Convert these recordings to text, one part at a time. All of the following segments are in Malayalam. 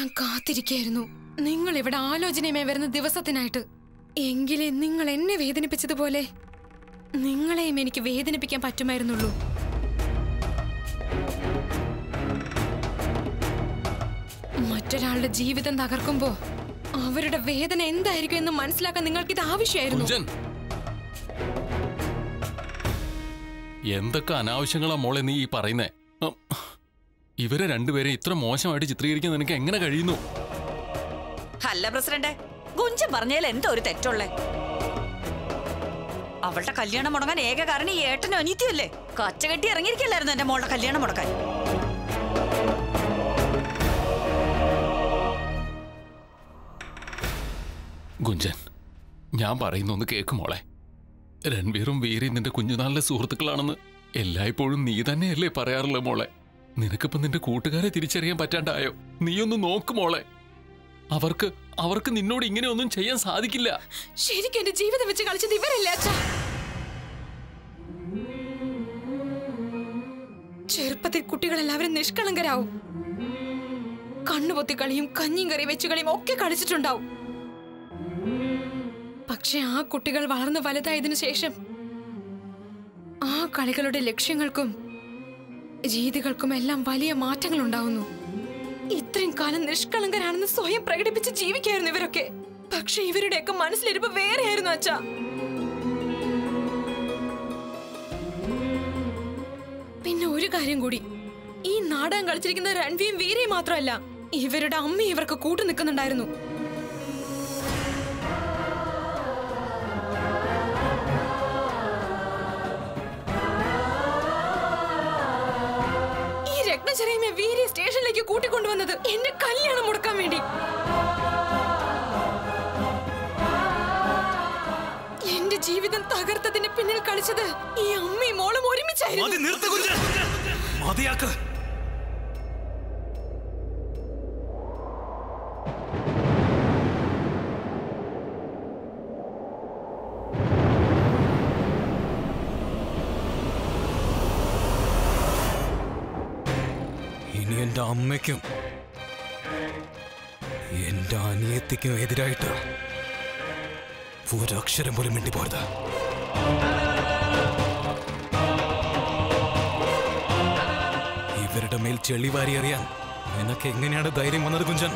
ഞാൻ കാത്തിരിക്കായിരുന്നു നിങ്ങൾ ഇവിടെ ആലോചനയുമായി വരുന്ന ദിവസത്തിനായിട്ട് എങ്കിലേ നിങ്ങൾ എന്നെ വേദനിപ്പിച്ചതുപോലെ നിങ്ങളെയും എനിക്ക് വേദനിപ്പിക്കാൻ പറ്റുമായിരുന്നുള്ളൂ മറ്റൊരാളുടെ ജീവിതം തകർക്കുമ്പോ അവരുടെ വേദന എന്തായിരിക്കും എന്ന് മനസ്സിലാക്കാൻ നിങ്ങൾക്ക് ഇത് ആവശ്യമായിരുന്നു കുഞ്ചൻ എന്തൊക്കെ അനാവശ്യങ്ങളാ മോളെ നീ ഈ പറയുന്നേ ഉം. ഇവരെ രണ്ടുപേരെ ഇത്ര മോശമായിട്ട് ചിത്രീകരിക്കാൻ നിനക്ക് എങ്ങനെ കഴിയുന്നു അല്ല പ്രസിഡന്റ് ഗുഞ്ചൻ പറഞ്ഞതിൽ എന്താ ഒരു തെറ്റുള്ളേ അവളുടെ കല്യാണം മുടങ്ങാൻ ഏക കാരണം ഈ ഏട്ടനും അനീതിയല്ലേ കച്ചകെട്ടി ഇറങ്ങിയിരിക്കല്ലായിരുന്നു എന്റെ മോളുടെ കല്യാണം മുടക്കാൻ ഗുഞ്ചൻ ഞാൻ പറയുന്ന ഒന്ന് കേക്ക് മോളെ രൺവീറും വീരയും നിന്റെ കുഞ്ഞുനാളിലെ സുഹൃത്തുക്കളാണെന്ന് എല്ലായ്പ്പോഴും നീ തന്നെയല്ലേ പറയാറുള്ളത് മോളെ നിനക്കിപ്പോ നിന്റെ കൂട്ടുകാരെ തിരിച്ചറിയാൻ പറ്റാണ്ടായോ നീയൊന്ന് നോക്ക് മോളെ അവർക്ക് അവർക്ക് നിന്നോട് ഇങ്ങനെ ഒന്നും ചെയ്യാൻ സാധിക്കില്ല ശരിക്കും എന്റെ ജീവിതം വെച്ച് കളിച്ചത് ഇവരല്ലേ അച്ഛാ ചെറുപ്പത്തിൽ കുട്ടികളെല്ലാവരും നിഷ്കളങ്കരാവും കണ്ണുപൊത്തി കളിയും കഞ്ഞിയും കറി വെച്ച് കളിയും ഒക്കെ കളിച്ചിട്ടുണ്ടാവും പക്ഷെ ആ കുട്ടികൾ വളർന്നു വലുതായതിനു ശേഷം ആ കളികളുടെ ലക്ഷ്യങ്ങൾക്കും രീതികൾക്കും എല്ലാം വലിയ മാറ്റങ്ങൾ ഉണ്ടാവുന്നു ഇത്രയും കാലം നിഷ്കളങ്കരാണെന്ന് സ്വയം പ്രകടിപ്പിച്ച് ജീവിക്കായിരുന്നു ഇവരൊക്കെ പക്ഷെ ഇവരുടെയൊക്കെ മനസ്സിലിരിപ്പ് വേറെയായിരുന്നു അച്ഛാ പിന്നെ ഒരു കാര്യം കൂടി ഈ നാടകം കളിച്ചിരിക്കുന്ന രൺവിയും വീരയും മാത്രമല്ല ഇവരുടെ അമ്മ ഇവർക്ക് കൂട്ടു നിൽക്കുന്നുണ്ടായിരുന്നു ഈ രത്നചരയമെ വീര്യ സ്റ്റേഷനിലേക്ക് കൂട്ടിക്കൊണ്ടുവന്നത് എന്റെ കല്യാണം മുടക്കാൻ വേണ്ടി എന്റെ ജീവിതം തകർത്തതിന് പിന്നിൽ കളിച്ചത് ഈ അമ്മയും മോളും ഒരുമിച്ചായിരുന്നു മതി നിർത്ത് കുഞ്ചൻ മതിയാക്ക് ഇനി എന്റെ അമ്മയ്ക്കും എന്റെ അനിയത്തിക്കും എതിരായിട്ട് ഒരക്ഷരം പോലും മിണ്ടി പോരുത് ഇവരുടെ മേൽ ചെളി വാരി അറിയാൻ നിനക്ക് എങ്ങനെയാണ് ധൈര്യം വന്നത് കുഞ്ചൻ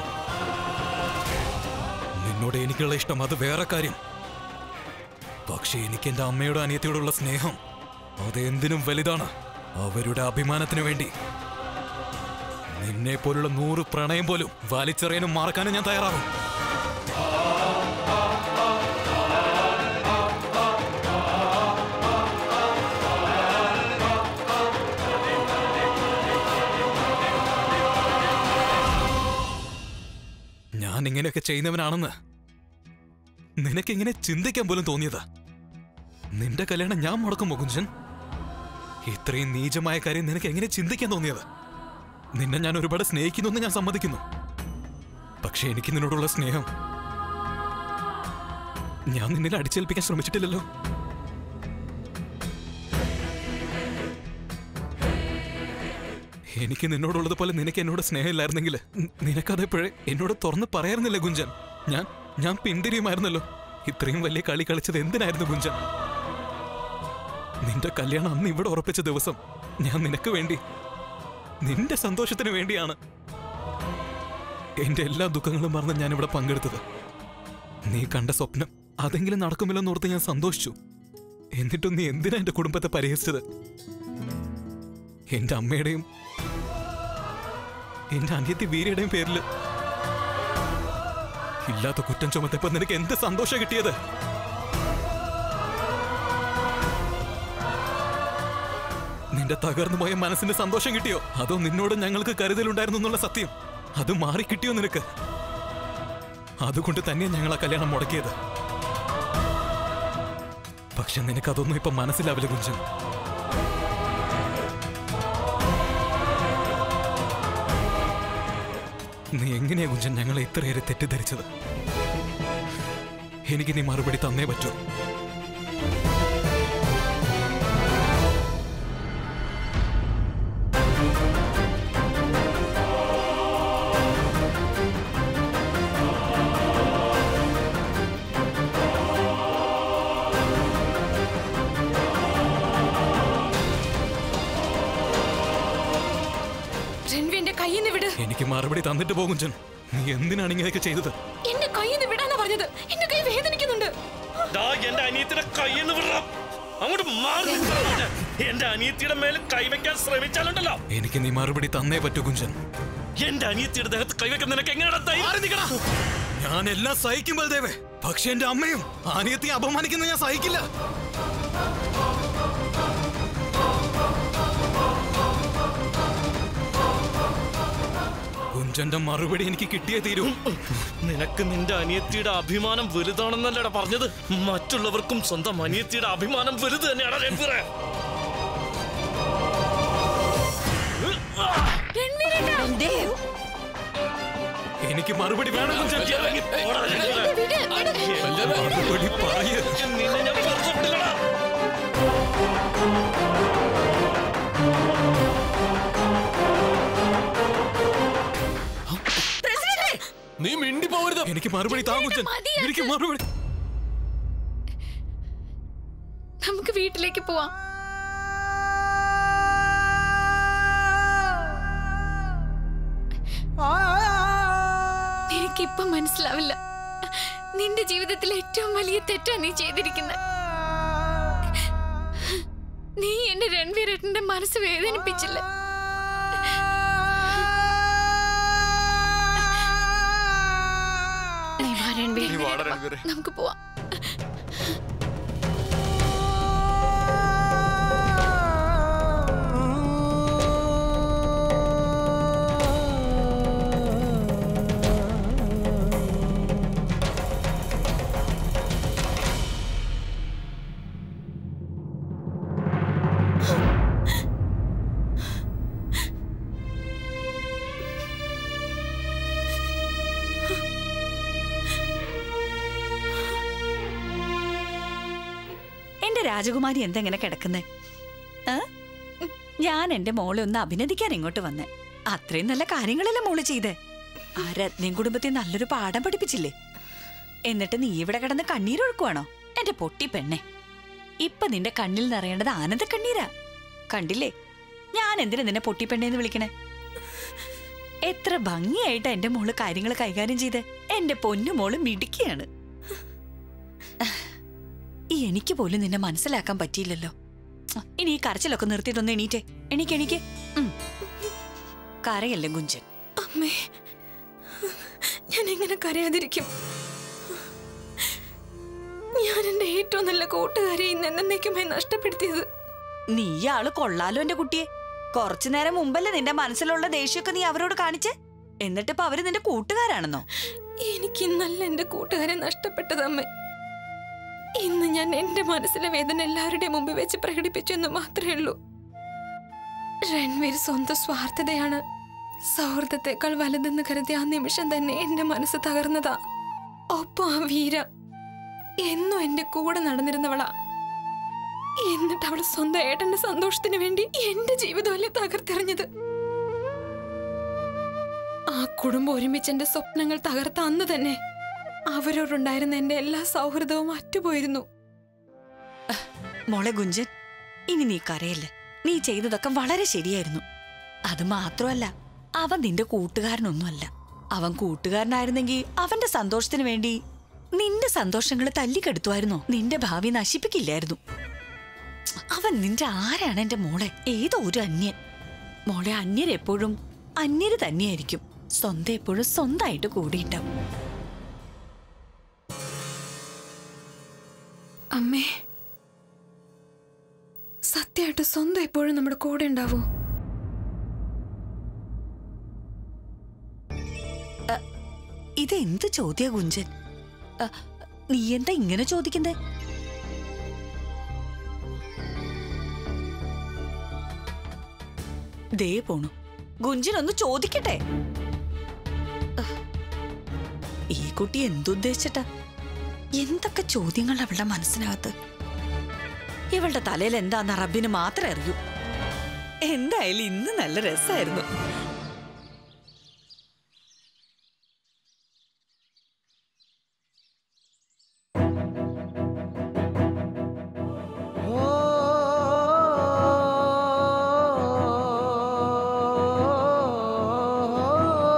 നിന്നോട് എനിക്കുള്ള ഇഷ്ടം അത് വേറെ കാര്യം പക്ഷെ എനിക്ക് എന്റെ അമ്മയോടും അനിയത്തിയോടുള്ള സ്നേഹം അത് എന്തിനും വലുതാണ് അവരുടെ അഭിമാനത്തിന് വേണ്ടി നിന്നെ പോലുള്ള നൂറ് പ്രണയം പോലും വലിച്ചെറിയാനും മറക്കാനും ഞാൻ തയ്യാറാവും ഞാൻ ഇങ്ങനെയൊക്കെ ചെയ്യുന്നവനാണെന്ന് നിനക്കിങ്ങനെ ചിന്തിക്കാൻ പോലും തോന്നിയതാ നിന്റെ കല്യാണം ഞാൻ മുടക്കും കുഞ്ചൻ ഇത്രയും നീചമായ കാര്യം നിനക്ക് എങ്ങനെ ചിന്തിക്കാൻ തോന്നിയത് നിന്നെ ഞാൻ ഒരുപാട് സ്നേഹിക്കുന്നു ഞാൻ സമ്മതിക്കുന്നു പക്ഷെ എനിക്ക് നിന്നോടുള്ള സ്നേഹം ഞാൻ നിന്നിൽ അടിച്ചേൽപ്പിക്കാൻ ശ്രമിച്ചിട്ടില്ലല്ലോ എനിക്ക് നിന്നോടുള്ളത് പോലെ നിനക്ക് എന്നോട് സ്നേഹമില്ലായിരുന്നെങ്കിൽ നി- നിനക്കതെപ്പോഴേ എന്നോട് തുറന്ന് പറയായിരുന്നില്ല ഗുഞ്ചൻ ഞാൻ ഞാൻ പിന്തിരിയുമായിരുന്നല്ലോ ഇത്രയും വലിയ കളി കളിച്ചത് എന്തിനായിരുന്നു ഗുഞ്ചൻ നിന്റെ കല്യാണം അന്ന് ഇവിടെ ഉറപ്പിച്ച ദിവസം ഞാൻ നിനക്ക് വേണ്ടി നിന്റെ സന്തോഷത്തിന് വേണ്ടിയാണ് എന്റെ എല്ലാ ദുഃഖങ്ങളും മറന്ന് ഞാൻ ഇവിടെ പങ്കെടുത്തത് നീ കണ്ട സ്വപ്നം അതെങ്കിലും നടക്കുമല്ലോ എന്നോർത്ത് ഞാൻ സന്തോഷിച്ചു എന്നിട്ടും നീ എന്തിനാ എന്റെ കുടുംബത്തെ പരിഹരിച്ചത് എന്റെ അമ്മയുടെയും എന്റെ അനിയത്തി വീരയുടെയും പേരിൽ ഇല്ലാത്ത കുറ്റം ചുമത്തപ്പോ നിനക്ക് എന്ത് സന്തോഷം കിട്ടിയത് നിന്റെ തകർന്നു പോയ മനസ്സിന് സന്തോഷം കിട്ടിയോ അതോ നിന്നോട് ഞങ്ങൾക്ക് കരുതലുണ്ടായിരുന്നു എന്നുള്ള സത്യം അത് മാറി കിട്ടിയോ നിനക്ക് അതുകൊണ്ട് തന്നെ ഞങ്ങൾ ആ കല്യാണം മുടക്കിയത് പക്ഷെ നിനക്കതൊന്നും ഇപ്പൊ മനസ്സിലാവില്ല കുഞ്ചൻ നീ എങ്ങനെയാ കുഞ്ചൻ ഞങ്ങളെ ഇത്രയേറെ തെറ്റിദ്ധരിച്ചത് എനിക്ക് നീ മറുപടി തന്നേ പറ്റൂ എനിക്ക് മറുപടി തന്നിട്ട് പോകും കുഞ്ചൻ നീ എന്തിനാണ് ഇങ്ങനെയൊക്കെ ചെയ്തത് എന്റെ കയ്യിൽ നിന്ന് വിടാനാ പറഞ്ഞത് എന്റെ കൈ വേദനിക്കുന്നുണ്ട് ദാ എന്റെ അനിയത്തിയുടെ കയ്യെന്ന് വിടണം അങ്ങോട്ട് മാറി നിൽക്കണം അവന്. എന്റെ അനിയത്തിയുടെ മേൽ കൈവയ്ക്കാൻ ശ്രമിച്ചാലുണ്ടല്ലോ എനിക്ക് നീ മറുപടി തന്നേ പറ്റൂ കുഞ്ചൻ എന്റെ അനിയത്തിയുടെ ദേഹത്ത് കൈവയ്ക്കാൻ നിനക്ക് എങ്ങനെയാണ് ധൈര്യം? ഞാൻ എല്ലാം സഹിക്കും ബൽദേവേ പക്ഷെ എന്റെ അമ്മയും അനിയത്തെ അപമാനിക്കുന്ന ഞാൻ സഹിക്കില്ല കുഞ്ചന്റെ മറുപടി എനിക്ക് കിട്ടിയേ തീരൂ നിനക്ക് നിന്റെ അനിയത്തിയുടെ അഭിമാനം വലുതാണെന്നല്ലടാ പറഞ്ഞത് മറ്റുള്ളവർക്കും സ്വന്തം അനിയത്തിയുടെ അഭിമാനം വലുത് തന്നെയാണ് രൺവീറെ ദേവ് എനിക്ക് മറുപടി വേണം കുഞ്ചൻ ഇറങ്ങി പോടാ രൺവീറെ. മറുപടി പറയ് നിന്നെ ഞാൻ വെറുതെ വിടില്ലടാ. നീ മിണ്ടി പോവരുത് എനിക്ക് മറുപടി താ കുഞ്ചൻ മതിയാക്ക്. എനിക്ക് മറുപടി നമുക്ക് വീട്ടിലേക്ക് പോവാം നിനക്കിപ്പം മനസ്സിലാവില്ല നിന്റെ ജീവിതത്തിലെ ഏറ്റവും വലിയ തെറ്റാ നീ ചെയ്തിരിക്കുന്നത് നീ എന്റെ രൺവീരേട്ടന്റെ മനസ്സ് വേദനിപ്പിച്ചില്ല നീ വാ രൺവീർ നമുക്ക് പോവാം എന്റെ രാജകുമാരി എന്തെങ്ങനെ കിടക്കുന്നേ ഏ? ഞാൻ എന്റെ മോളെ ഒന്ന് അഭിനന്ദിക്കാൻ ഇങ്ങോട്ട് വന്നേ അത്രയും നല്ല കാര്യങ്ങളല്ലേ മോള് ചെയ്തേ ആ രത്നം കുടുംബത്തെ നല്ലൊരു പാഠം പഠിപ്പിച്ചില്ലേ എന്നിട്ട് നീ ഇവിടെ കിടന്ന് കണ്ണീരൊഴുക്കുവാണോ എന്റെ പൊട്ടി പെണ്ണെ ഇപ്പൊ നിന്റെ കണ്ണിൽ നിറയേണ്ടത് ആനന്ദ കണ്ണീരാ കണ്ടില്ലേ ഞാൻ എന്തിനാ നിന്നെ പൊട്ടിപ്പെണ്ണേന്ന് വിളിക്കണേ എത്ര ഭംഗിയായിട്ടാ എന്റെ മോള് കാര്യങ്ങൾ കൈകാര്യം ചെയ്ത് എന്റെ പൊന്നു മോള് മിടുക്കിയാണ് ഈ എനിക്ക് പോലും നിന്നെ മനസ്സിലാക്കാൻ പറ്റിയില്ലല്ലോ ഇനി ഈ കരച്ചിലൊക്കെ നിർത്തിയിട്ടൊന്ന് എണീറ്റേ എണീക്ക് എണീക്ക് ഉം. കരയല്ലേ ഗുഞ്ചൻ അമ്മേ ഞാൻ എങ്ങനെ കരയാതിരിക്കും ഞാൻ എന്റെ ഏറ്റവും നല്ല കൂട്ടുകാരെ ഇന്ന് എന്നേക്കുമായി നഷ്ടപ്പെടുത്തിയത് നീ ആള് കൊള്ളാലോ എന്റെ കുട്ടിയെ കുറച്ചു നേരം മുമ്പല്ലേ നിന്റെ മനസ്സിലുള്ള ദേഷ്യമൊക്കെ നീ അവരോട് കാണിച്ചേ എന്നിട്ട് ഇപ്പൊ അവര് നിന്റെ കൂട്ടുകാരാണെന്നോ എനിക്ക് ഇന്നല്ല എന്റെ കൂട്ടുകാരെ നഷ്ടപ്പെട്ടത് അമ്മ ഇന്ന് ഞാൻ എന്റെ മനസ്സിലെ വേദന എല്ലാവരുടെയും മുമ്പിൽ വെച്ച് പ്രകടിപ്പിച്ചു എന്ന് മാത്രമേ ഉള്ളൂ രൺവീർ സ്വന്തം സ്വാർത്ഥതയാണ് സൗഹൃദത്തെക്കാൾ വലുതെന്ന് കരുതിയ ആ നിമിഷം തന്നെ എന്റെ മനസ്സ് തകർന്നതാ ഒപ്പം ആ വീര എന്നും എന്റെ കൂടെ നടന്നിരുന്നവളാ എന്നിട്ട് അവൾ സ്വന്തം ഏട്ടന്റെ സന്തോഷത്തിന് വേണ്ടി എന്റെ ജീവിതമല്ലേ തകർത്തെറിഞ്ഞത് ആ കുടുംബം ഒരുമിച്ച് എന്റെ സ്വപ്നങ്ങൾ തകർത്ത അന്ന് തന്നെ അവരോടുണ്ടായിരുന്ന എന്റെ എല്ലാ സൗഹൃദവും അറ്റുപോയിരുന്നു മോളെ ഗുഞ്ചൻ ഇനി നീ കരയല്ലേ നീ ചെയ്തതൊക്കെ വളരെ ശരിയായിരുന്നു അത് മാത്രമല്ല അവൻ നിന്റെ കൂട്ടുകാരനൊന്നുമല്ല അവൻ കൂട്ടുകാരനായിരുന്നെങ്കിൽ അവന്റെ സന്തോഷത്തിന് വേണ്ടി നിന്റെ സന്തോഷങ്ങൾ തല്ലിക്കെടുത്തുമായിരുന്നോ നിന്റെ ഭാവി നശിപ്പിക്കില്ലായിരുന്നു അവൻ നിന്റെ ആരാണ് എന്റെ മോളെ ഏതോ ഒരു അന്യൻ മോളെ അന്യരെപ്പോഴും അന്യര് തന്നെയായിരിക്കും സ്വന്തം എപ്പോഴും സ്വന്തമായിട്ട് കൂടിയിട്ടാവും അമ്മേ സത്യമായിട്ട് സ്വന്തം എപ്പോഴും നമ്മുടെ കൂടെ ഉണ്ടാവോ ഇത് എന്ത് ചോദ്യ കുഞ്ചൻ അ, നീ എന്താ ഇങ്ങനെ ചോദിക്കുന്നേ ദേ പോണു ഗുഞ്ചൻ ഒന്ന് ചോദിക്കട്ടെ അഹ്, ഈ കുട്ടി എന്തുദ്ദേശിച്ചിട്ടാ എന്തൊക്കെ ചോദ്യങ്ങൾ അവളുടെ മനസ്സിനകത്ത് ഇവളുടെ തലയിൽ എന്താന്ന് റബ്ബിന് മാത്രമേ അറിയൂ എന്തായാലും ഇന്ന് നല്ല രസമായിരുന്നു ഓ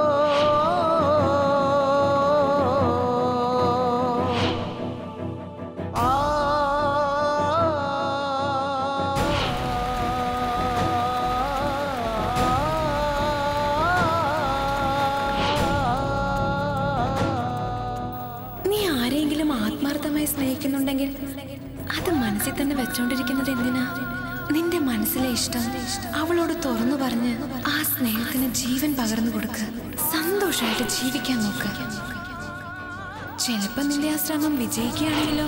സ്നേഹിക്കുന്നുണ്ടെങ്കിൽ അത് മനസ്സിൽ തന്നെ വെച്ചോണ്ടിരിക്കുന്നത് എന്തിനാ നിന്റെ മനസ്സിലെ ഇഷ്ടം അവളോട് തുറന്നു പറഞ്ഞ് ആ സ്നേഹത്തിന് ജീവൻ പകർന്നു കൊടുക്ക് സന്തോഷമായിട്ട് ജീവിക്കാൻ നോക്ക് ചിലപ്പോ നിന്റെ ആ ശ്രമം വിജയിക്കുകയാണെങ്കിലോ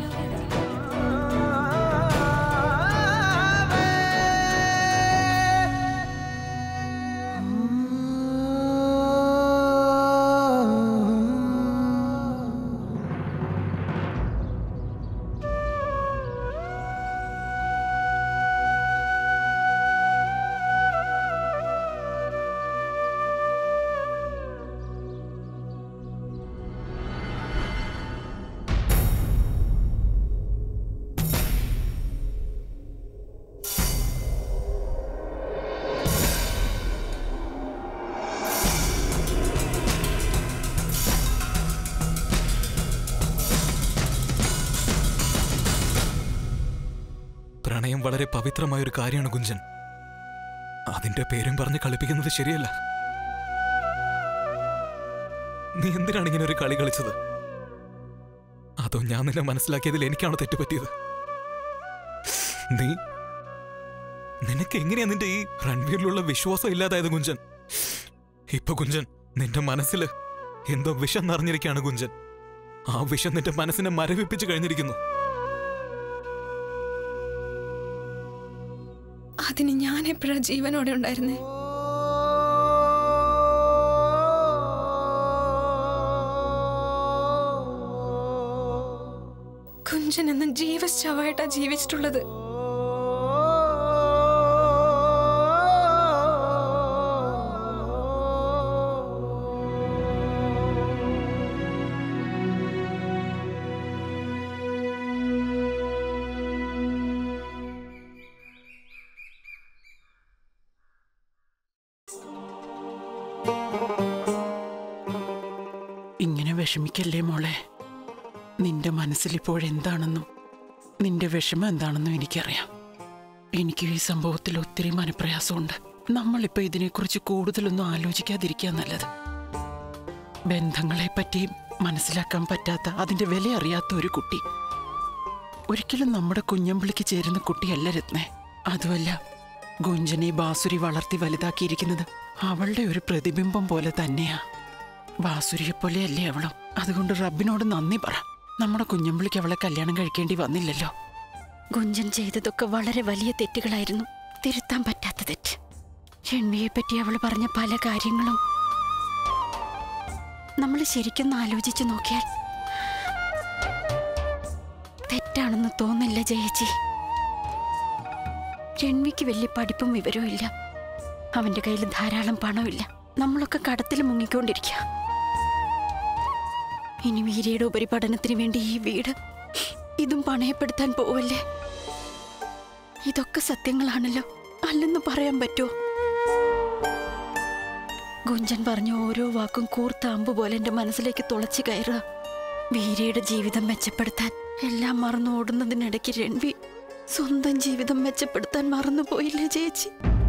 പ്രണയം വളരെ പവിത്രമായ ഒരു കാര്യമാണ് കുഞ്ചൻ അതിന്റെ പേരും പറഞ്ഞ് കളിപ്പിക്കുന്നത് ശരിയല്ല നീ എന്തിനാണ് ഇങ്ങനെ ഒരു കളി കളിച്ചത് അതോ ഞാൻ നിന്നെ മനസ്സിലാക്കിയതിൽ എനിക്കാണ് തെറ്റുപറ്റിയത് നീ നിനക്ക് എങ്ങനെയാ നിന്റെ ഈ റൺവീറിലുള്ള വിശ്വാസം ഇല്ലാതായത് കുഞ്ചൻ ഇപ്പൊ കുഞ്ചൻ നിന്റെ മനസ്സിൽ എന്തോ വിഷം നിറഞ്ഞിരിക്കുകയാണ് കുഞ്ചൻ ആ വിഷം നിന്റെ മനസ്സിനെ മരവിപ്പിച്ച് കഴിഞ്ഞിരിക്കുന്നു അതിന് ഞാൻ എപ്പോഴാ ജീവനോടെ ഉണ്ടായിരുന്നേ കുഞ്ചൻ എന്ന ജീവശവായിട്ടാ ജീവിച്ചിട്ടുള്ളത് ഇങ്ങനെ വിഷമിക്കല്ലേ മോളെ നിന്റെ മനസ്സിലിപ്പോഴെന്താണെന്നും നിന്റെ വിഷമം എന്താണെന്നും എനിക്കറിയാം എനിക്ക് ഈ സംഭവത്തിൽ ഒത്തിരി മനപ്രയാസമുണ്ട് നമ്മളിപ്പോ ഇതിനെക്കുറിച്ച് കൂടുതലൊന്നും ആലോചിക്കാതിരിക്കുക നല്ലത് ബന്ധങ്ങളെ പറ്റി മനസ്സിലാക്കാൻ പറ്റാത്ത അതിന്റെ വില അറിയാത്ത ഒരു കുട്ടി ഒരിക്കലും നമ്മുടെ കുഞ്ഞമ്പിളിക്ക് ചേരുന്ന കുട്ടിയല്ല രത്നെ അതുമല്ല ഗുഞ്ചനെ ബാസുരി വളർത്തി വലുതാക്കിയിരിക്കുന്നത് അവളുടെ ഒരു പ്രതിബിംബം പോലെ തന്നെയാ ബാസുരിയെ പോലെയല്ലേ അവളും അതുകൊണ്ട് റബ്ബിനോട് നന്ദി പറ നമ്മുടെ കുഞ്ഞമ്പിളിക്ക് അവളെ കല്യാണം കഴിക്കേണ്ടി വന്നില്ലല്ലോ ഗുഞ്ചൻ ചെയ്തതൊക്കെ വളരെ വലിയ തെറ്റുകളായിരുന്നു തിരുത്താൻ പറ്റാത്ത തെറ്റ് ഷൺവിയെ പറ്റി അവൾ പറഞ്ഞ പല കാര്യങ്ങളും നമ്മൾ ശരിക്കൊന്ന് ആലോചിച്ചു നോക്കിയാൽ തെറ്റാണെന്ന് തോന്നില്ല ജയച്ചി രൺവിക്ക് വലിയ പഠിപ്പും വിവരവും ഇല്ല അവന്റെ കയ്യിൽ ധാരാളം പണമില്ല നമ്മളൊക്കെ കടത്തിൽ മുങ്ങിക്കൊണ്ടിരിക്കുക ഇനി വീരയുടെ ഉപരിപഠനത്തിന് വേണ്ടി ഈ വീട് ഇതും പണയപ്പെടുത്താൻ പോവല്ലേ ഇതൊക്കെ സത്യങ്ങളാണല്ലോ അല്ലെന്ന് പറയാൻ പറ്റുമോ ഗുഞ്ചൻ പറഞ്ഞ ഓരോ വാക്കും കൂർത്ത അമ്പ് പോലെ എന്റെ മനസ്സിലേക്ക് തുളച്ചു കയറുക വീരയുടെ ജീവിതം മെച്ചപ്പെടുത്താൻ എല്ലാം മറന്നു ഓടുന്നതിനിടയ്ക്ക് രൺവി സ്വന്തം ജീവിതം മെച്ചപ്പെടുത്താൻ മറന്നുപോയില്ലേ ചേച്ചി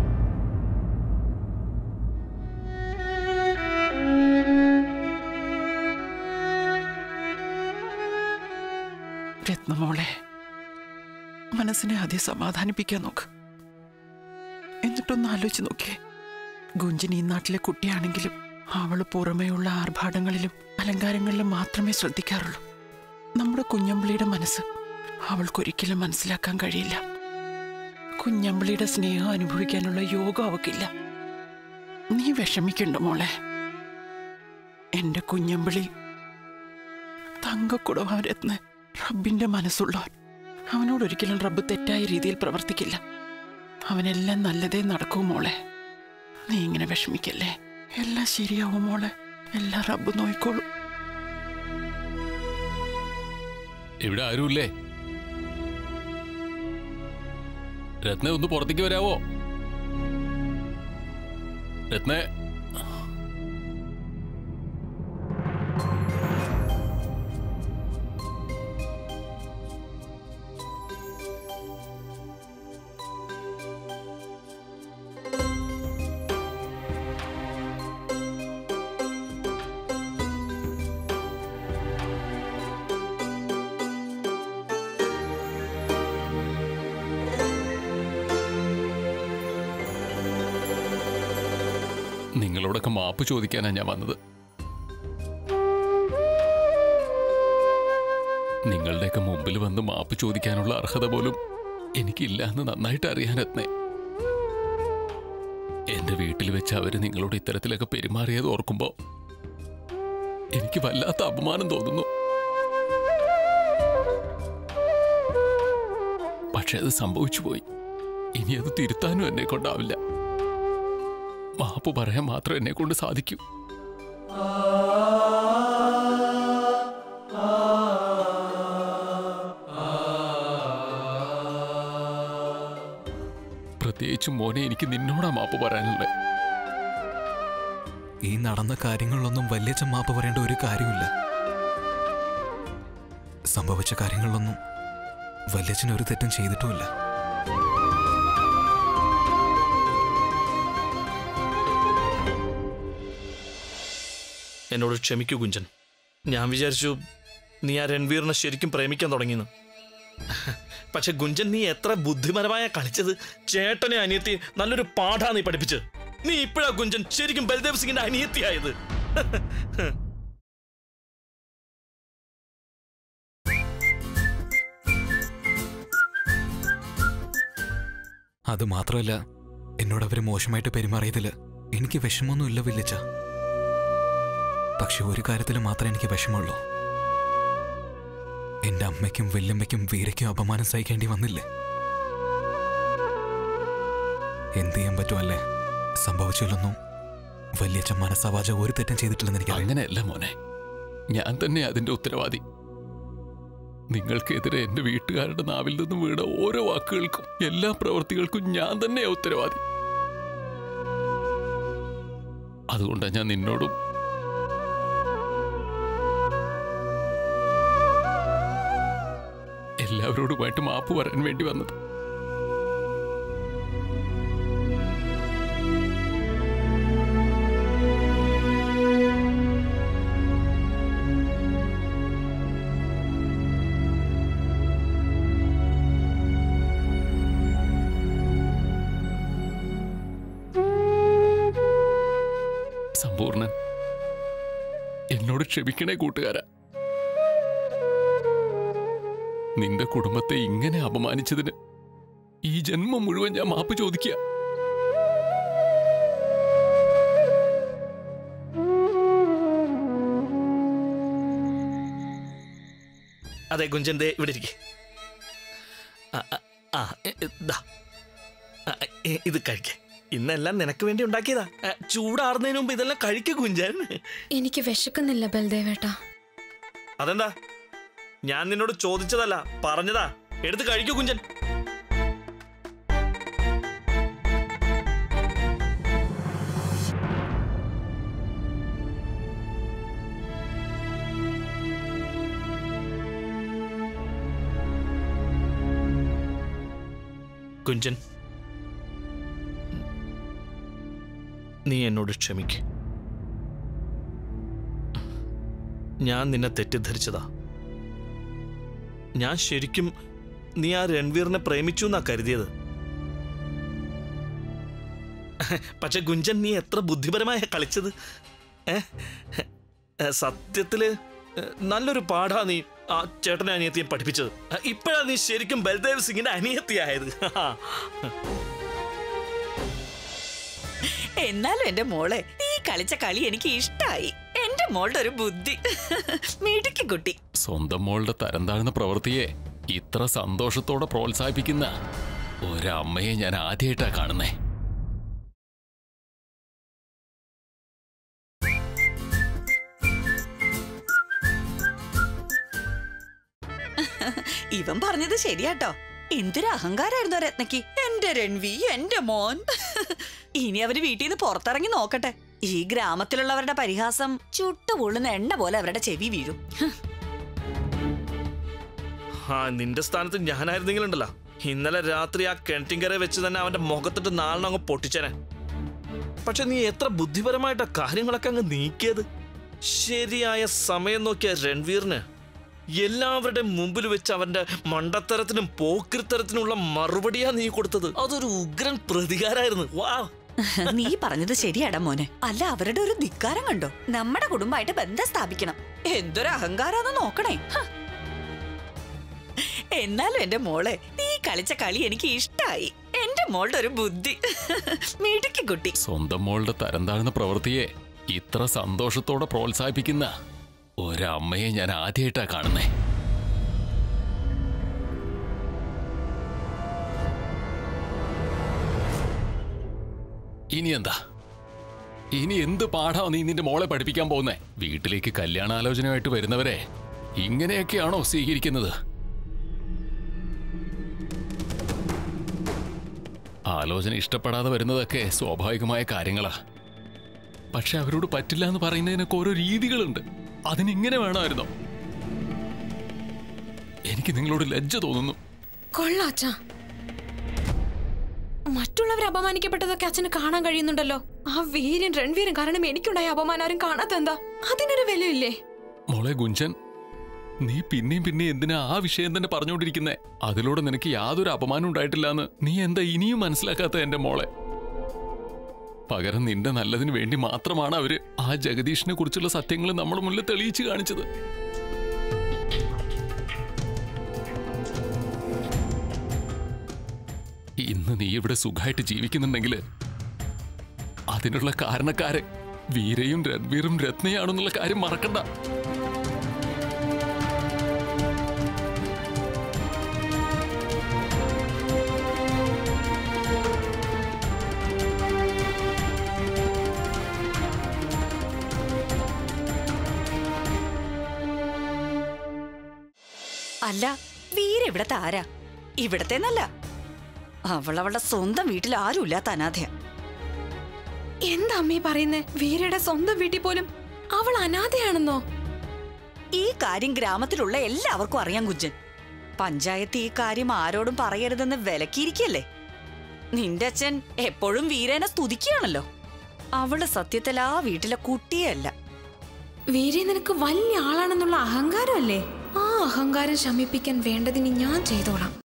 രത്നമോളെ മനസ്സിനെ ആദ്യം സമാധാനിപ്പിക്കാൻ നോക്ക് എന്നിട്ടൊന്ന് ആലോചിച്ച് നോക്കിയേ ഗുഞ്ചൻ ഈ നാട്ടിലെ കുട്ടിയാണെങ്കിലും അവൾ പുറമേയുള്ള ആർഭാടങ്ങളിലും അലങ്കാരങ്ങളിലും മാത്രമേ ശ്രദ്ധിക്കാറുള്ളൂ നമ്മുടെ കുഞ്ഞമ്പിളിയുടെ മനസ്സ് അവൾക്കൊരിക്കലും മനസ്സിലാക്കാൻ കഴിയില്ല കുഞ്ഞമ്പിളിയുടെ സ്നേഹം അനുഭവിക്കാനുള്ള യോഗം അവക്കില്ല നീ വിഷമിക്കണ്ട മോളെ എന്റെ കുഞ്ഞമ്പിളി തങ്കക്കുടവാരത്ന് റബ്ബിന്റെ മനസ്സുള്ളവൻ അവനോട് ഒരിക്കലും റബ്ബ് തെറ്റായ രീതിയിൽ പ്രവർത്തിക്കില്ല അവനെല്ലാം നല്ലതേ നടക്കൂ മോളെ നീ ഇങ്ങനെ വിഷമിക്കല്ലേ എല്ലാം ശരിയാവും മോളെ എല്ലാം റബ്ബ് നോയിക്കോളൂ ഇവിടെ ആരുമില്ലേ രത്ന ഒന്ന് പുറത്തേക്ക് വരാവോ രത്ന നിങ്ങളോടൊക്കെ മാപ്പ് ചോദിക്കാനാ ഞാൻ വന്നത് നിങ്ങളുടെയൊക്കെ മുമ്പിൽ വന്ന് മാപ്പ് ചോദിക്കാനുള്ള അർഹത പോലും എനിക്കില്ല എന്ന് നന്നായിട്ട് അറിയാൻ എത്തേ എന്റെ വീട്ടിൽ വെച്ച് അവര് നിങ്ങളോട് ഇത്തരത്തിലൊക്കെ പെരുമാറിയത് ഓർക്കുമ്പോ എനിക്ക് വല്ലാത്ത അപമാനം തോന്നുന്നു പക്ഷെ അത് സംഭവിച്ചു പോയി ഇനി അത് തിരുത്താനും എന്നെ കൊണ്ടാവില്ല മാപ്പ് പറയാൻ മാത്രം എന്നെ കൊണ്ട് സാധിക്കൂ പ്രത്യേകിച്ചും മോനെ എനിക്ക് നിന്നോടാ മാപ്പ് പറയാനുള്ളത് ഈ നടന്ന കാര്യങ്ങളിലൊന്നും വല്യച്ഛൻ മാപ്പ് പറയേണ്ട ഒരു കാര്യമില്ല സംഭവിച്ച കാര്യങ്ങളിലൊന്നും വല്യച്ഛൻ ഒരു തെറ്റും ചെയ്തിട്ടുമില്ല എന്നോട് ക്ഷമിക്കൂ കുഞ്ചൻ ഞാൻ വിചാരിച്ചു നീ ആ രൺവീറിനെ ശരിക്കും പ്രേമിക്കാൻ തുടങ്ങിയെന്ന് പക്ഷെ ഗുഞ്ചൻ നീ എത്ര ബുദ്ധിപരമായ കളിച്ചത് ചേട്ടനെ അനിയത്തി നല്ലൊരു പാഠാ നീ പഠിപ്പിച്ചത് നീ ഇപ്പോഴാ ഗുഞ്ചൻ ശരിക്കും ബൽദേവ് സിംഗിന്റെ അനിയത്തിയായത് അത് മാത്രമല്ല എന്നോട് അവര് മോശമായിട്ട് പെരുമാറിയതില് എനിക്ക് വിഷമമൊന്നുമില്ല വില്ലിച്ച പക്ഷെ ഒരു കാര്യത്തിൽ മാത്രമേ എനിക്ക് വിഷമമുള്ളൂ എന്റെ അമ്മയ്ക്കും വല്യമ്മയ്ക്കും വീരയ്ക്കും അപമാനം സഹിക്കേണ്ടി വന്നില്ലേ എന്ത് ചെയ്യാൻ പറ്റുമല്ലേ സംഭവിച്ചില്ലെന്നും വല്യച്ഛ മനസ്സാവാച ഒരു തെറ്റും ചെയ്തിട്ടില്ലെന്ന് എനിക്കറിയാം അങ്ങനെയല്ല മോനെ ഞാൻ തന്നെ അതിന്റെ ഉത്തരവാദി നിങ്ങൾക്കെതിരെ എന്റെ വീട്ടുകാരുടെ നാവിൽ നിന്നും വീണ ഓരോ വാക്കുകൾക്കും എല്ലാ പ്രവൃത്തികൾക്കും ഞാൻ തന്നെയാ ഉത്തരവാദി അതുകൊണ്ടാണ് ഞാൻ നിന്നോടും എല്ലാവരോടുമായിട്ട് മാപ്പ് പറയാൻ വേണ്ടി വന്നത് സമ്പൂർണ്ണൻ എന്നോട് ക്ഷമിക്കണേ കൂട്ടുകാരാ നിന്റെ കുടുംബത്തെ ഇങ്ങനെ അപമാനിച്ചതിന് ഈ ജന്മം മുഴുവൻ ഞാൻ മാപ്പ് ചോദിക്കുക അതെ ഗുഞ്ചൻ ദേ ഇവിടെ ഇരിക്കെ ആ, ആ, ആ എ- എ, ദാ. ആ, എ, ഇത് കഴിക്ക ഇന്നെല്ലാം നിനക്ക് വേണ്ടി ഉണ്ടാക്കിയതാ ആ, ചൂടാറുന്നതിന് മുമ്പ് ഇതെല്ലാം കഴിക്ക ഗുഞ്ചൻ എനിക്ക് വിശക്കുന്നില്ല ബൽദേവേട്ടാ അതെന്താ ഞാൻ നിന്നോട് ചോദിച്ചതല്ല പറഞ്ഞതാ എടുത്ത് കഴിക്കൂ കുഞ്ചൻ കുഞ്ചൻ നീ എന്നോട് ക്ഷമിക്ക് ഞാൻ നിന്നെ തെറ്റിദ്ധരിച്ചതാ ഞാൻ ശരിക്കും നീ ആ രൺവീറിനെ പ്രേമിച്ചു എന്നാ കരുതിയത് പക്ഷെ ഗുഞ്ചൻ നീ എത്ര ബുദ്ധിപരമായ കളിച്ചത് ഏ? ഏ, സത്യത്തില് ഏ, നല്ലൊരു പാഠാ നീ ആ ചേട്ടനെ അനിയത്തിയെ പഠിപ്പിച്ചത് ഇപ്പോഴാ നീ ശരിക്കും ബൽദേവ് സിംഗിന്റെ അനിയത്തിയായത് എന്നാലും എന്റെ മോളെ നീ കളിച്ച കളി എനിക്ക് ഇഷ്ടായി എന്റെ മോളുടെ ഒരു ബുദ്ധി മിടുക്കി കുട്ടി സ്വന്തം മോളുടെ തരം താഴ്ന്ന പ്രവൃത്തിയെ ഇത്ര സന്തോഷത്തോടെ പ്രോത്സാഹിപ്പിക്കുന്ന ഒരമ്മയെ ഞാൻ ആദ്യമായിട്ടാ കാണുന്നേ ഇവൻ പറഞ്ഞത് ശരിയാട്ടോ എന്തൊരു അഹങ്കാരായിരുന്നു ആ രത്നയ്ക്ക് എന്റെ രൺവി എന്റെ മോൻ ഇനി അവര് വീട്ടിൽ നിന്ന് പുറത്തിറങ്ങി നോക്കട്ടെ ഈ ഗ്രാമത്തിലുള്ളവരുടെ പരിഹാസം ചുട്ടുപൊള്ളുന്ന എണ്ണ പോലെ അവരുടെ ചെവി വീഴും ആ നിന്റെ സ്ഥാനത്ത് ഞാനായിരുന്നെങ്കിലുണ്ടല്ലോ ഇന്നലെ രാത്രി ആ കിണറ്റിങ്കര വെച്ച് തന്നെ അവന്റെ മുഖത്തിട്ട് നാലെണ്ണം അങ്ങ് പൊട്ടിച്ചേനെ പക്ഷെ നീ എത്ര ബുദ്ധിപരമായിട്ടാ കാര്യങ്ങളൊക്കെ അങ്ങ് നീക്കിയത് ശരിയായ സമയം നോക്കിയ രൺവീറിന് എല്ലാവരുടെ മുമ്പിൽ വെച്ച് അവന്റെ മണ്ടത്തരത്തിനും പോക്കിരിത്തരത്തിനുള്ള മറുപടിയാ നീ കൊടുത്തത് അതൊരു ഉഗ്രൻ പ്രതികാരായിരുന്നു വാ നീ പറഞ്ഞത് ശരിയാടാ മോനെ അല്ല അവരുടെ ഒരു ധിക്കാരം കണ്ടോ നമ്മുടെ കുടുംബമായിട്ട് ബന്ധം സ്ഥാപിക്കണം എന്തൊരു അഹങ്കാരാന്ന് നോക്കണേ ഹ. എന്നാലും എന്റെ മോളെ നീ കളിച്ച കളി എനിക്ക് ഇഷ്ടായി എന്റെ മോളുടെ ഒരു ബുദ്ധി മിടുക്കി കുട്ടി സ്വന്തം മോളുടെ തരം താഴ്ന്ന പ്രവൃത്തിയെ ഇത്ര സന്തോഷത്തോടെ പ്രോത്സാഹിപ്പിക്കുന്ന ഒരമ്മയെ ഞാൻ ആദ്യമായിട്ടാ കാണുന്നേ ഇനി എന്താ ഇനി എന്ത് പാഠാ നീ നിന്റെ മോളെ പഠിപ്പിക്കാൻ പോകുന്നേ വീട്ടിലേക്ക് കല്യാണാലോചനയായിട്ട് വരുന്നവരെ ഇങ്ങനെയൊക്കെയാണോ സ്വീകരിക്കുന്നത് ആലോചന ഇഷ്ടപ്പെടാതെ വരുന്നതൊക്കെ സ്വാഭാവികമായ കാര്യങ്ങളാ പക്ഷെ അവരോട് പറ്റില്ല എന്ന് പറയുന്നതിനൊക്കെ ഓരോ രീതികളുണ്ട് അതിനിങ്ങനെ വേണമായിരുന്നോ എനിക്ക് നിങ്ങളോട് ലജ്ജ തോന്നുന്നു കൊള്ളാച്ച മറ്റുള്ളവർ അപമാനിക്കപ്പെട്ടതൊക്കെ അച്ഛന് കാണാൻ കഴിയുന്നുണ്ടല്ലോ ആ വീരൻ രൺവീരൻ കാരണം എനിക്കുണ്ടായ അപമാനം ആരും കാണാത്ത എന്താ അതിനൊരു വിലയില്ലേ മോളെ ഗുഞ്ചൻ നീ പിന്നെയും പിന്നെയും എന്തിനാ ആ വിഷയം തന്നെ പറഞ്ഞുകൊണ്ടിരിക്കുന്നേ അതിലൂടെ നിനക്ക് യാതൊരു അപമാനം ഉണ്ടായിട്ടില്ല എന്ന് നീ എന്താ ഇനിയും മനസ്സിലാക്കാത്ത എന്റെ മോളെ പകരം നിന്റെ നല്ലതിന് വേണ്ടി മാത്രമാണ് അവര് ആ ജഗദീഷിനെ കുറിച്ചുള്ള സത്യങ്ങൾ നമ്മുടെ മുന്നിൽ തെളിയിച്ചു കാണിച്ചത് ഇന്ന് നീ ഇവിടെ സുഖമായിട്ട് ജീവിക്കുന്നുണ്ടെങ്കിൽ അതിനുള്ള കാരണക്കാരെ വീരയും രൺവീറും രത്നയാണെന്നുള്ള കാര്യം മറക്കണ്ട അല്ല വീര ഇവിടത്തെ ആരാ ഇവിടത്തെ നല്ല അവൾ അവളുടെ സ്വന്തം വീട്ടിൽ ആരുമില്ലാത്ത അനാഥയാ എന്താ അമ്മീ പറയുന്നേ വീരയുടെ സ്വന്തം വീട്ടിൽ പോലും അവൾ അനാഥയാണെന്നോ ഈ കാര്യം ഗ്രാമത്തിലുള്ള എല്ലാവർക്കും അറിയാം കുഞ്ചൻ പഞ്ചായത്ത് ഈ കാര്യം ആരോടും പറയരുതെന്ന് വിലക്കിയിരിക്കല്ലേ നിന്റെ അച്ഛൻ എപ്പോഴും വീരനെ സ്തുതിക്കുകയാണല്ലോ അവള് സത്യത്തിൽ ആ വീട്ടിലെ കുട്ടിയല്ല വീര നിനക്ക് വലിയ ആളാണെന്നുള്ള അഹങ്കാരമല്ലേ ആ അഹങ്കാരം ശമിപ്പിക്കാൻ വേണ്ടതിന് ഞാൻ ചെയ്തോളാം